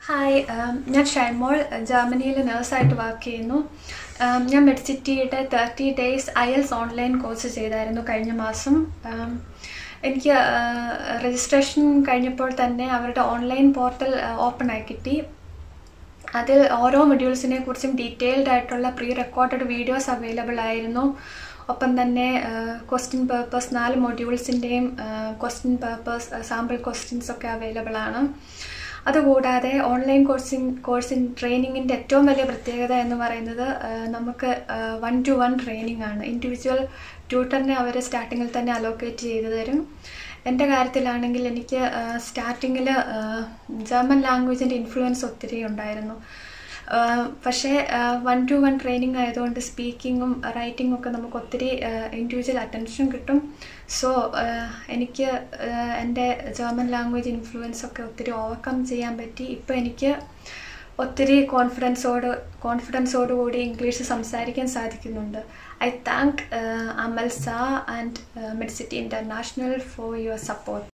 hi ഉം, ഞാൻ ഷൈമോൾ ജർമ്മനിയിൽ നേഴ്സായിട്ട് വർക്ക് ചെയ്യുന്നു ഉം, ഞാൻ മെഡിസിറ്റിയുടെ thirty days IELTS online course ചെയ്തായിരുന്നു കഴിഞ്ഞ മാസം ഉം, എനിക്ക് രജിസ്ട്രേഷൻ കഴിഞ്ഞപ്പോൾ തന്നെ അവരുടെ ഓൺലൈൻ പോർട്ടൽ ഓപ്പൺ ആയി കിട്ടി അതിൽ ഓരോ മൊഡ്യൂൾസിനെ കുറിച്ചും ഡീറ്റെയിൽഡ് ആയിട്ടുള്ള പ്രീ റെക്കോർഡഡ് വീഡിയോസ് അവൈലബിൾ ആയിരുന്നു ഒപ്പം തന്നെ ക്വസ്റ്റ്യൻ പേപ്പേഴ്സ് നാല് മൊഡ്യൂൾസിൻ്റെയും ക്വസ്റ്റ്യൻ പേപ്പേഴ്സ് സാമ്പിൾ ക്വസ്റ്റ്യൻസ് ഒക്കെ അവൈലബിൾ ആണ് അതുകൂടാതെ ഓൺലൈൻ കോഴ്സിങ് കോഴ്സിൻ ട്രെയിനിങ്ങിൻ്റെ ഏറ്റവും വലിയ പ്രത്യേകത എന്ന് പറയുന്നത് ആ, നമുക്ക് വൺ ടു വൺ ട്രെയിനിങ് ആണ് ഇൻഡിവിജ്വൽ ട്യൂട്ടറിനെ അവർ സ്റ്റാർട്ടിങ്ങിൽ തന്നെ അലോക്കേറ്റ് ചെയ്തു തരും എൻ്റെ കാര്യത്തിലാണെങ്കിൽ എനിക്ക് സ്റ്റാർട്ടിങ്ങിൽ ജർമ്മൻ ലാംഗ്വേജിൻ്റെ ഇൻഫ്ലുവൻസ് ഒത്തിരി ഉണ്ടായിരുന്നു ആ, പക്ഷേ വൺ ടു വൺ ട്രെയിനിങ് ആയതുകൊണ്ട് സ്പീക്കിങ്ങും റൈറ്റിങ്ങും ഒക്കെ നമുക്ക് ഒത്തിരി ഇൻഡിവിജ്വൽ അറ്റൻഷൻ കിട്ടും സോ എനിക്ക് ആ, എൻ്റെ ജർമ്മൻ ലാംഗ്വേജ് ഇൻഫ്ലുവൻസ് ഒക്കെ ഒത്തിരി ഓവർകം ചെയ്യാൻ പറ്റി ഇപ്പോൾ എനിക്ക് ഒത്തിരി കോൺഫിഡൻസോട് കോൺഫിഡൻസോടുകൂടി ഇംഗ്ലീഷ് സംസാരിക്കാൻ സാധിക്കുന്നുണ്ട് I thank Amal sir and Medicity international for your support